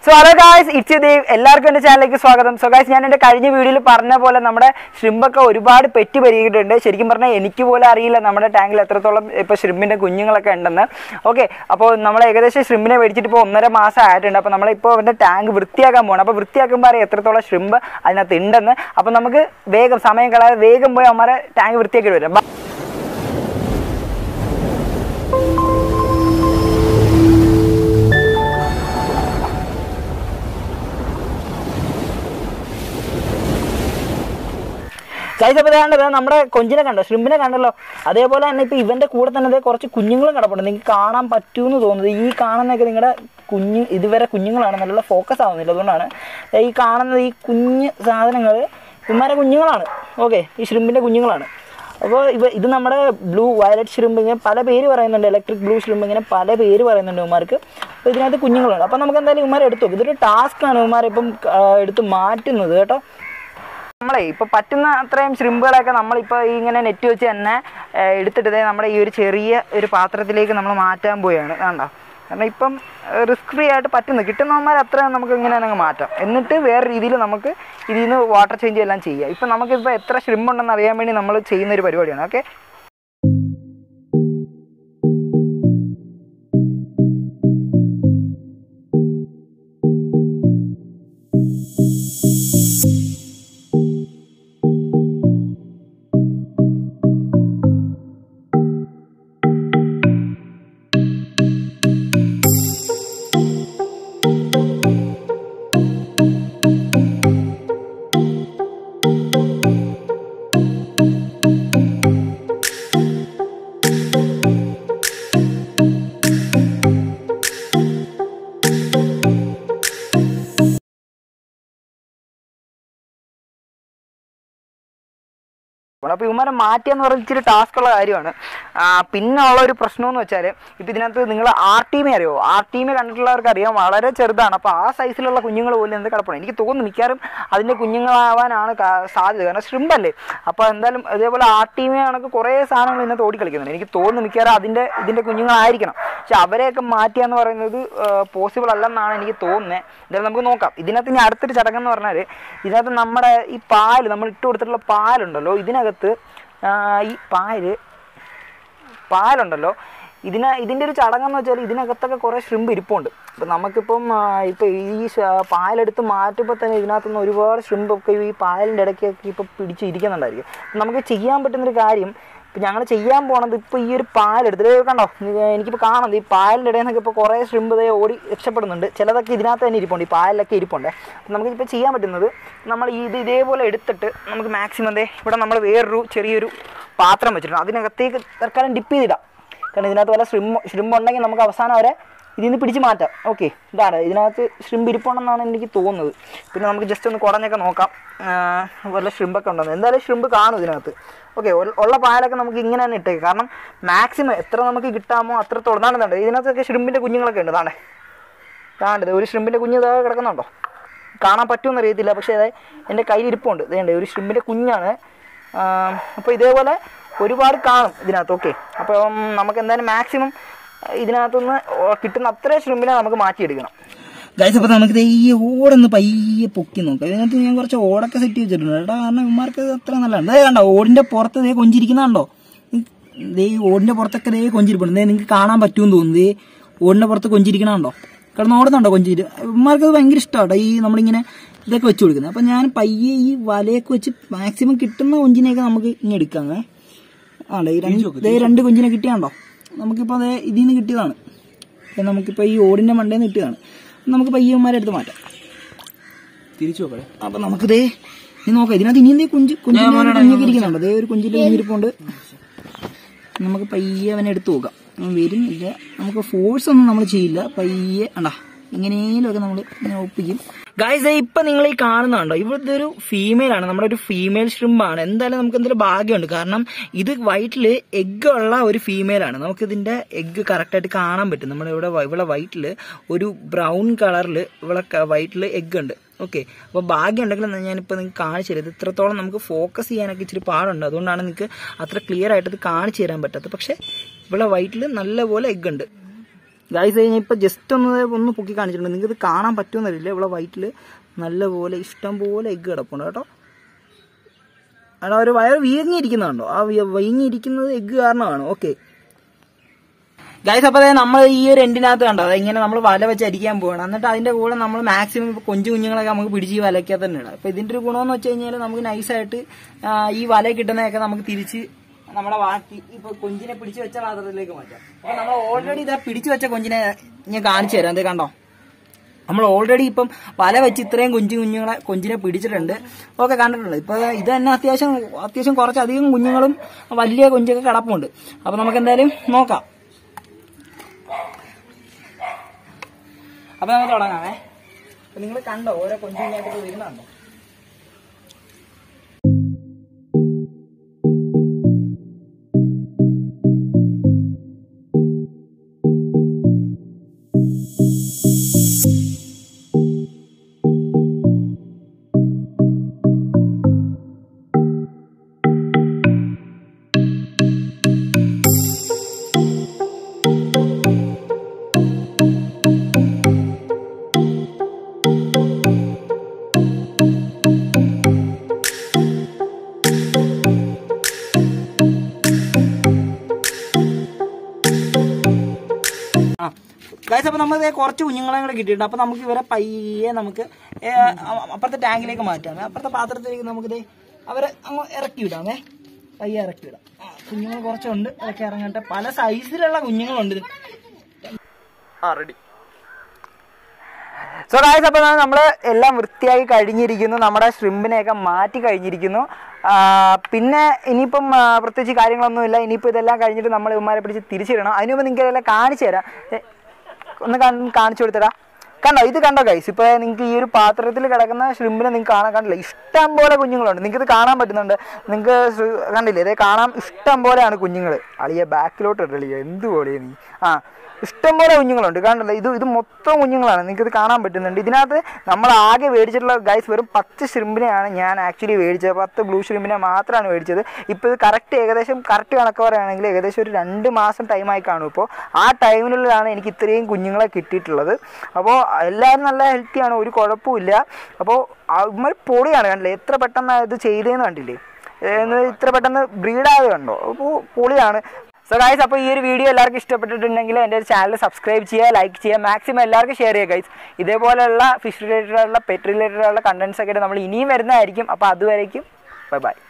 So hello guys it's Dev എല്ലാവർക്കും എൻ്റെ ചാനലിലേക്ക് സ്വാഗതം സോ ഗായ്സ് ഞാൻ എൻ്റെ കഴിഞ്ഞ വീഡിയോയിൽ പറഞ്ഞ പോലെ നമ്മുടെ ഷ്രിമ്പൊക്കെ ഒരുപാട് പെറ്റി പെരുകിയിട്ടുണ്ട് ശരിക്കും പറഞ്ഞാൽ എനിക്ക് പോലും അറിയില്ല നമ്മുടെ ടാങ്കിൽ എത്രത്തോളം ഇപ്പോൾ ഷ്രിമ്പിൻ്റെ കുഞ്ഞുങ്ങളൊക്കെ ഉണ്ടെന്ന് ഓക്കെ അപ്പോൾ നമ്മൾ ഏകദേശം ഷ്രിമ്പിനെ മേടിച്ചിട്ട് ഇപ്പോൾ ഒന്നര മാസം ആയിട്ടുണ്ട് അപ്പോൾ നമ്മളിപ്പോൾ അവൻ്റെ ടാങ്ക് വൃത്തിയാക്കാൻ പോകണം അപ്പോൾ വൃത്തിയാക്കുമ്പോൾ അറിയാം എത്രത്തോളം ഷ്രിമ്പ് അതിനകത്ത് ഉണ്ടെന്ന് അപ്പോൾ നമുക്ക് വേഗം സമയം കളയാതെ വേഗം പോയി അവന്മാരെ ടാങ്ക് വൃത്തിയാക്കി വരാം ബ- ഗൈസ് കണ്ടത് നമ്മുടെ കൊഞ്ചിനെ കണ്ടോ ഷ്രിമ്പിനെ കണ്ടല്ലോ അതേപോലെ തന്നെ ഇപ്പോൾ ഇവൻ്റെ കൂടെ തന്നെ ദേ കുറച്ച് കുഞ്ഞുങ്ങളും കിടപ്പുണ്ട് നിങ്ങൾക്ക് കാണാൻ പറ്റുമെന്ന് തോന്നുന്നത് ഈ കാണുന്നതൊക്കെ നിങ്ങളുടെ കുഞ്ഞ് ഇതുവരെ കുഞ്ഞുങ്ങളാണ് നല്ല ഫോക്കസ് ആവുന്നില്ല അതുകൊണ്ടാണ് ദേ ഈ കാണുന്നത് ഈ കുഞ്ഞ് സാധനങ്ങൾ ഇവന്മാരെ കുഞ്ഞുങ്ങളാണ് ഓക്കെ ഈ ഷ്രിമ്പിൻ്റെ കുഞ്ഞുങ്ങളാണ് അപ്പോൾ ഇവ ഇത് നമ്മുടെ ബ്ലൂ വയലറ്റ് ഷ്രിമ്പ് ഇങ്ങനെ പല പേര് പറയുന്നുണ്ട് ഇലക്ട്രിക് ബ്ലൂ ഷ്രിമ്പ് ഇങ്ങനെ പല പേര് പറയുന്നുണ്ട് ഇവന്മാർക്ക് അപ്പോൾ ഇതിനകത്ത് കുഞ്ഞുങ്ങളാണ് അപ്പോൾ നമുക്ക് എന്തായാലും ഇവന്മാരെ എടുത്തു നോക്കും ഇതൊരു ടാസ്ക്കാണ് ഇവന്മാരെ ഇപ്പം ആ, എടുത്ത് മാറ്റുന്നത് കേട്ടോ നമ്മളെ ഇപ്പൊ പറ്റുന്ന അത്രയും ശൃംബുകളൊക്കെ നമ്മളിപ്പോൾ ഇങ്ങനെ നെറ്റ് വെച്ച് തന്നെ ഏഹ്, എടുത്തിട്ട് ദേ നമ്മുടെ ഈ ഒരു ചെറിയ ഒരു പാത്രത്തിലേക്ക് നമ്മൾ മാറ്റാൻ പോവുകയാണ് കണ്ടോ കാരണം ഇപ്പം റിസ്ക് ഫ്രീ ആയിട്ട് പറ്റുന്നു കിട്ടുന്നവന്മാർ അത്രയും നമുക്ക് ഇങ്ങനെ അങ്ങ് മാറ്റാം എന്നിട്ട് വേറെ രീതിയിൽ നമുക്ക് ഇതിൽ നിന്ന് വാട്ടർ ചേഞ്ച് എല്ലാം ചെയ്യാം ഇപ്പം നമുക്കിപ്പോൾ എത്ര shrimp ഉണ്ടെന്ന് അറിയാൻ വേണ്ടി നമ്മൾ ചെയ്യുന്ന ഒരു പരിപാടിയാണ് ഓക്കെ അപ്പോൾ ഇവന്മാരെ മാറ്റുക എന്ന് പറയുന്നത് ഇച്ചിരി ടാസ്ക് ഉള്ള കാര്യമാണ് ആ, പിന്നെ ഉള്ള ഒരു പ്രശ്നം എന്ന് വെച്ചാൽ ഇപ്പം ഇതിനകത്ത് നിങ്ങൾ ആർ ടീമെ അറിയോ ആർ ടീമെ കണ്ടിട്ടുള്ളവർക്ക് അറിയാം വളരെ ചെറുതാണ് അപ്പോൾ ആ സൈസിലുള്ള കുഞ്ഞുങ്ങൾ പോലും എന്ത് കിടപ്പണം എനിക്ക് തോന്നുന്നു മിക്കവാറും അതിൻ്റെ കുഞ്ഞുങ്ങളാവാനാണ് കാ- സാധ്യത കാരണം ഷ്രിമ്പല്ലേ അപ്പോൾ എന്തായാലും ഇതേപോലെ ആർ ടീമെ കണക്ക് കുറേ സാധനങ്ങൾ ഇതിനകത്ത് ഓടിക്കളിക്കുന്നുണ്ട് എനിക്ക് തോന്നുന്നു മിക്കവാറും അതിൻ്റെ ഇതിൻ്റെ കുഞ്ഞുങ്ങളായിരിക്കണം പക്ഷെ അവരെയൊക്കെ മാറ്റുക എന്ന് പറയുന്നത് പോസിബിൾ അല്ലെന്നാണ് എനിക്ക് തോന്നുന്നത് എന്തായാലും നമുക്ക് നോക്കാം ഇതിനകത്ത് ഇനി അടുത്തൊരു ചടങ്ങ് എന്ന് പറഞ്ഞാൽ ഇതിനകത്ത് നമ്മുടെ ഈ പാല് നമ്മൾ ഇട്ട് കൊടുത്തിട്ടുള്ള പാലുണ്ടല്ലോ ഇതിനകത്ത് ആ, ഈ പാല് പാലുണ്ടല്ലോ ഇതിന ഇതിൻ്റെ ഒരു ചടങ്ങെന്ന് വെച്ചാൽ ഇതിനകത്തൊക്കെ കുറേ ഷ്രിമ്പ് ഇരിപ്പുണ്ട് ഇപ്പം നമുക്കിപ്പം ആ, ഇപ്പം ഈ ശ- പാലെടുത്ത് മാറ്റുമ്പോൾ തന്നെ ഇതിനകത്തുനിന്ന് ഒരുപാട് ഷ്രിമ്പൊക്കെ ഈ പാലിൻ്റെ ഇടയ്ക്കൊക്കെ ഇപ്പോൾ പിടിച്ച് ഇരിക്കുന്നുണ്ടായിരിക്കും അപ്പം നമുക്ക് ചെയ്യാൻ പറ്റുന്നൊരു കാര്യം ഇപ്പം ഞങ്ങൾ ചെയ്യാൻ പോണത് ഇപ്പോൾ ഈ ഒരു പാലെടുത്തിട്ട് ദേ കണ്ടോ ഇത് എനിക്കിപ്പോൾ കാണുന്നത് ഈ പാലിൻ്റെ ഇടയിൽ നിന്നൊക്കെ ഇപ്പോൾ കുറേ ഷ്രിമ്പ് ദേ ഓടി രക്ഷപ്പെടുന്നുണ്ട് ചിലതൊക്കെ ഇതിനകത്ത് തന്നെ ഇരിപ്പുണ്ട് ഈ പാലിലൊക്കെ ഇരിപ്പുണ്ട് അപ്പം നമുക്കിപ്പോൾ ചെയ്യാൻ പറ്റുന്നത് നമ്മൾ ഈ ഇത് ഇതേപോലെ എടുത്തിട്ട് നമുക്ക് മാക്സിമം ദേ ഇവിടെ നമ്മൾ വേറൊരു ചെറിയൊരു പാത്രം വെച്ചിട്ടുണ്ട് അതിനകത്തേക്ക് തൽക്കാലം ഡിപ്പ് ചെയ്തിടാം കാരണം ഇതിനകത്ത് വല്ല ഷ്രിമ്പ് ഷ്രിമ്പ് ഉണ്ടെങ്കിൽ നമുക്ക് അവസാനം വരെ ഇതിൽ നിന്ന് പിടിച്ച് മാറ്റാം ഓക്കെ ഇതാണ് ഇതിനകത്ത് ഷ്രിമ്പ് ഇരിപ്പുണ്ടെന്നാണ് എനിക്ക് തോന്നുന്നത് പിന്നെ നമുക്ക് ജസ്റ്റ് ഒന്ന് കുടഞ്ഞൊക്കെ നോക്കാം ആ, വല്ല ഷ്രിമ്പൊക്കെ ഉണ്ടെന്ന് എന്തായാലും ഷ്രിമ്പ് കാണും ഇതിനകത്ത് ഓക്കെ ഉള്ള പാലൊക്കെ നമുക്ക് ഇങ്ങനെ തന്നെ ഇട്ടേക്ക് കാരണം മാക്സിമം എത്ര നമുക്ക് കിട്ടാമോ അത്രത്തോളം ഇതാണ് ഇതാണ് ഇതിനകത്തൊക്കെ ഷ്രിമ്പിൻ്റെ കുഞ്ഞുങ്ങളൊക്കെ ഉണ്ട് ഇതാണ് ഇതാണ്ട് ഒരു ഷ്രിമ്പിൻ്റെ കുഞ്ഞ് ഇതാ കിടക്കുന്നുണ്ടോ കാണാൻ പറ്റുമെന്ന് അറിയത്തില്ല പക്ഷേ അതെ എൻ്റെ കയ്യിൽ ഇരിപ്പുണ്ട് ഇതേണ്ട ഒരു ഷ്രിമ്പിൻ്റെ കുഞ്ഞാണ് അപ്പോൾ ഇതേപോലെ ഒരുപാട് കാണും ഇതിനകത്ത് ഓക്കെ അപ്പം നമുക്ക് എന്തായാലും മാക്സിമം ഇതിനകത്തുനിന്ന് കിട്ടുന്ന അത്രയും ഷ്രിമ്പിനെ നമുക്ക് മാറ്റിയെടുക്കണം ഗൈസ് അപ്പോൾ നമുക്ക് ഈ ഓടൊന്ന് പയ്യെ പൊക്കി നോക്കാം ഇതിനകത്ത് ഞാൻ കുറച്ച് ഓടൊക്കെ സെറ്റ് ചെയ്തിട്ടുണ്ട് കേട്ടോ കാരണം ഇവന്മാർക്ക് ഇത് അത്ര നല്ലതാണ് ദേ കണ്ടോ ഓടിന്റെ പുറത്ത് ദേ കൊഞ്ചിരിക്കുന്നുണ്ടോ ദേ ഈ ഓടിന്റെ പുറത്തൊക്കെ ദേ കൊഞ്ചിരിപ്പുണ്ട് ദേ നിങ്ങൾക്ക് കാണാൻ പറ്റുമെന്ന് തോന്നുന്നു ദേ ഓടിന്റെ പുറത്ത് കൊഞ്ചിരിക്കണുണ്ടോ കിടന്ന് ഓടുന്നുണ്ടോ കൊഞ്ചിരി ഇവന്മാർക്ക് അത് ഭയങ്കര ഇഷ്ടമാണ് ഈ നമ്മളിങ്ങനെ ഇതൊക്കെ വെച്ച് കൊടുക്കുന്നത് അപ്പം ഞാൻ പയ്യെ ഈ വലയൊക്കെ വെച്ച് മാക്സിമം കിട്ടുന്ന കൊഞ്ചിനെയൊക്കെ നമുക്ക് ഇങ്ങനെ എടുക്കാമേ ആണ്ടോ ഈ രണ്ട് ദേ രണ്ട് കൊഞ്ചിനെ കിട്ടിയാണ്ടോ നമുക്കിപ്പോൾ അതേ ഇതിൽ നിന്ന് കിട്ടിയതാണ് ഇപ്പം നമുക്കിപ്പോൾ ഈ ഓടിന്റെ മണ്ടയിൽ നിന്ന് കിട്ടിയതാണ് നമുക്ക് പയ്യന്മാരെ എടുത്ത് മാറ്റാം തിരിച്ചു നോക്കണേ അപ്പൊ നമുക്കിതേ നീ നോക്കാം ഇതിനകത്ത് ഇനി എന്തേ കുഞ്ച് കുഞ്ചിന്റെ കുഞ്ഞൊക്കെ ഇരിക്കുന്നുണ്ട് അതേ ഒരു കുഞ്ചിന്റെ കുഞ്ഞിരിപ്പുണ്ട് നമുക്ക് പയ്യെ അവനെ എടുത്ത് നോക്കാം അവൻ വരുന്നില്ല നമുക്ക് ഫോഴ്സ് ഒന്നും നമ്മൾ ചെയ്യില്ല പയ്യെ അണ്ടാ ഇങ്ങനെയൊക്കെ നമ്മൾ ഇങ്ങനെ ഒപ്പിക്കും ഗായ്സ് ഇപ്പൊ നിങ്ങൾ ഈ കാണുന്നുണ്ടോ ഇവിടുത്തെ ഒരു ഫീമെയിൽ ആണ് നമ്മുടെ ഒരു ഫീമെയിൽ ഷ്രിമ്പാണ് എന്തായാലും നമുക്ക് എന്തെങ്കിലും ഭാഗ്യമുണ്ട് കാരണം ഇത് വൈറ്റില് എഗ് ഉള്ള ഒരു ഫീമെയിൽ ആണ് നമുക്ക് ഇതിന്റെ എഗ് കറക്റ്റ് ആയിട്ട് കാണാൻ പറ്റും നമ്മുടെ ഇവിടെ വ- ഇവിടെ വൈറ്റില് ഒരു ബ്രൗൺ കളറിൽ ഇവിടെ വൈറ്റില് എഗ് ഉണ്ട് ഓക്കെ അപ്പോൾ ഭാഗ്യം ഉണ്ടെങ്കിൽ ഞാനിപ്പോൾ നിങ്ങൾക്ക് കാണിച്ചു തരാം ഇത് ഇത്രത്തോളം നമുക്ക് ഫോക്കസ് ചെയ്യാനൊക്കെ ഇച്ചിരി പാടുണ്ട് അതുകൊണ്ടാണ് നിങ്ങൾക്ക് അത്ര ക്ലിയർ ആയിട്ട് ഇത് കാണിച്ചു തരാൻ പറ്റാത്തത് പക്ഷേ ഇവിടെ വൈറ്റിൽ നല്ലപോലെ എഗ് ഉണ്ട് ഗായ്സ് കഴിഞ്ഞാൽ ഇപ്പോൾ ജസ്റ്റ് ഒന്ന് ഒന്ന് പൊക്കി കാണിച്ചിട്ടുണ്ട് നിങ്ങൾക്ക് ഇത് കാണാൻ പറ്റുമെന്നറിയില്ല ഇവിടെ വയറ്റിൽ നല്ലപോലെ ഇഷ്ടം പോലെ എഗ്ഗ് കിടപ്പുണ്ട് കേട്ടോ അവിടെ ഒരു വയറ് വീങ്ങിയിരിക്കുന്നുണ്ടോ ആ വി- വീങ്ങിയിരിക്കുന്നത് എഗ്ഗ് കാരണമാണ് ഓക്കെ ഗൈസ് അപ്പോൾ നമ്മൾ ഈ ഒരു എൻഡിനകത്ത് കണ്ടോ അത് ഇങ്ങനെ നമ്മൾ വല വെച്ച് അരിക്കാൻ പോകണം എന്നിട്ട് അതിന്റെ കൂടെ നമ്മൾ മാക്സിമം ഇപ്പോൾ കൊഞ്ചു കുഞ്ഞുങ്ങളൊക്കെ നമുക്ക് പിടിച്ച് ഈ വലയ്ക്കകത്ത് തന്നെ ഇടാം അപ്പോൾ ഇതിന്റെ ഒരു ഗുണമെന്ന് വെച്ച് കഴിഞ്ഞാൽ നമുക്ക് നൈസായിട്ട് ഈ വല കിട്ടുന്നതൊക്കെ നമുക്ക് തിരിച്ച് നമ്മുടെ ബാക്കി ഇപ്പൊ കൊഞ്ചിനെ പിടിച്ചു വെച്ച പാത്രത്തിലേക്ക് മാറ്റാം അപ്പൊ നമ്മൾ ഓൾറെഡി ഇതാ പിടിച്ചു വെച്ച കൊഞ്ചിനെ ഞാൻ കാണിച്ചു തരാം എന്തേ കണ്ടോ നമ്മൾ ഓൾറെഡി ഇപ്പം വല വെച്ച് ഇത്രയും കുഞ്ഞു കുഞ്ഞുങ്ങളെ കൊഞ്ചിനെ പിടിച്ചിട്ടുണ്ട് ഓക്കെ കണ്ടിട്ടുണ്ട് ഇപ്പൊ ഇത് തന്നെ അത്യാവശ്യം അത്യാവശ്യം കുറച്ചധികം കുഞ്ഞുങ്ങളും വലിയ കൊഞ്ചൊക്കെ കിടപ്പുണ്ട് അപ്പൊ നമുക്ക് എന്തായാലും നോക്കാം അപ്പൊ നമുക്ക് തുടങ്ങാമേ നിങ്ങൾ കണ്ടോ ഓരോ കൊഞ്ചുകുഞ്ഞായിട്ടൊക്കെ വരുന്നുണ്ടോ ആ ഗൈസ് അപ്പോൾ നമ്മൾ ദേ കുറച്ച് കുഞ്ഞുങ്ങളെ കൂടെ കിട്ടിയിട്ടുണ്ട് അപ്പോൾ നമുക്ക് ഇവരെ പയ്യെ നമുക്ക് ഏ, അ- അപ്പുറത്തെ ടാങ്കിലേക്ക് മാറ്റാമേ അപ്പുറത്തെ പാത്രത്തിലേക്ക് നമുക്ക് ദേ അവരെ അങ്ങ് ഇറക്കി വിടാമേ പയ്യെ ഇറക്കി വിടാം ആ, കുഞ്ഞുങ്ങൾ കുറച്ചുണ്ട് അതൊക്കെ ഇറങ്ങട്ടെ പല സൈസിലുള്ള കുഞ്ഞുങ്ങളുണ്ട് ഇത്. ആ റെഡി സോ ഗായ്സ് അപ്പോൾ നമ്മൾ എല്ലാം വൃത്തിയായി കഴിഞ്ഞിരിക്കുന്നു നമ്മുടെ ഷ്രിമ്പിനെയൊക്കെ മാറ്റി കഴിഞ്ഞിരിക്കുന്നു ആ, പിന്നെ ഇനിയിപ്പം ആ, പ്രത്യേകിച്ച് കാര്യങ്ങളൊന്നുമില്ല ഇനിയിപ്പോൾ ഇതെല്ലാം കഴിഞ്ഞിട്ട് നമ്മൾ ഇവന്മാരെ പിടിച്ച് തിരിച്ചിടണം അതിന് മുമ്പ് നിങ്ങൾക്ക് ഇതെല്ലാം കാണിച്ചു തരാം ഏ, ഒന്ന് കാണ്- കാണിച്ചു കൊടുത്തരാ കണ്ടോ ഇത് കണ്ടോ ഗൈസ് ഇപ്പോൾ നിങ്ങൾക്ക് ഈ ഒരു പാത്രത്തിൽ കിടക്കുന്ന ഷ്രിമ്പിനെ നിങ്ങൾക്ക് കാണാൻ കണ്ടില്ല ഇഷ്ടം പോലെ കുഞ്ഞുങ്ങളുണ്ട് നിങ്ങൾക്ക് ഇത് കാണാൻ പറ്റുന്നുണ്ട് നിങ്ങൾക്ക് ശ്ര- കണ്ടില്ലേ ഇതേ കാണാൻ ഇഷ്ടം പോലെയാണ് കുഞ്ഞുങ്ങൾ അളിയ ബാക്കിലോട്ട് ഇടളിയ എന്ത് പോലെയാ നീ ആ ഇഷ്ടം പോലെ കുഞ്ഞുങ്ങളുണ്ട് കണ്ടല്ലോ ഇത് ഇത് മൊത്തം കുഞ്ഞുങ്ങളാണ് നിങ്ങൾക്ക് ഇത് കാണാൻ പറ്റുന്നുണ്ട് ഇതിനകത്ത് നമ്മൾ ആകെ മേടിച്ചിട്ടുള്ള ഗൈസ് വെറും പത്ത് ഷ്രിമ്പിനെയാണ് ഞാൻ ആക്ച്വലി മേടിച്ചത് പത്ത് ബ്ലൂ ഷ്രിമ്പിനെ മാത്രമാണ് മേടിച്ചത് ഇപ്പോൾ ഇത് കറക്റ്റ് ഏകദേശം കറക്റ്റ് കണക്ക് പറയുകയാണെങ്കിൽ ഏകദേശം ഒരു രണ്ട് മാസം ടൈമായി കാണും ഇപ്പോൾ ആ ടൈമിനുള്ളിലാണ് എനിക്ക് ഇത്രയും കുഞ്ഞുങ്ങളെ കിട്ടിയിട്ടുള്ളത് അപ്പോൾ എല്ലാവരും നല്ല ഹെൽത്തിയാണ് ഒരു കുഴപ്പമില്ല അപ്പോൾ അവന്മാർ പൊളിയാണ് കണ്ടില്ലേ എത്ര പെട്ടെന്ന് ഇത് ചെയ്തതെന്ന് കണ്ടില്ലേ എന്ന് ഇത്ര പെട്ടെന്ന് ബ്രീഡായത് കണ്ടോ അപ്പോൾ പൊളിയാണ് സോ ഗൈസ് അപ്പോൾ ഈ ഒരു വീഡിയോ എല്ലാവർക്കും ഇഷ്ടപ്പെട്ടിട്ടുണ്ടെങ്കിൽ എൻ്റെ ഒരു ചാനൽ സബ്സ്ക്രൈബ് ചെയ്യുക ലൈക്ക് ചെയ്യുക മാക്സിമം എല്ലാവർക്കും ഷെയർ ചെയ്യുക ഗൈസ് ഇതേപോലെയുള്ള ഫിഷ് റിലേറ്റഡ് ആയിട്ടുള്ള പെറ്റ് റിലേറ്റഡ് ആയിട്ടുള്ള കണ്ടൻസ് ഒക്കെ നമ്മൾ ഇനിയും വരുന്നതായിരിക്കും അപ്പോൾ അതുവരേക്കും ബൈ ബൈ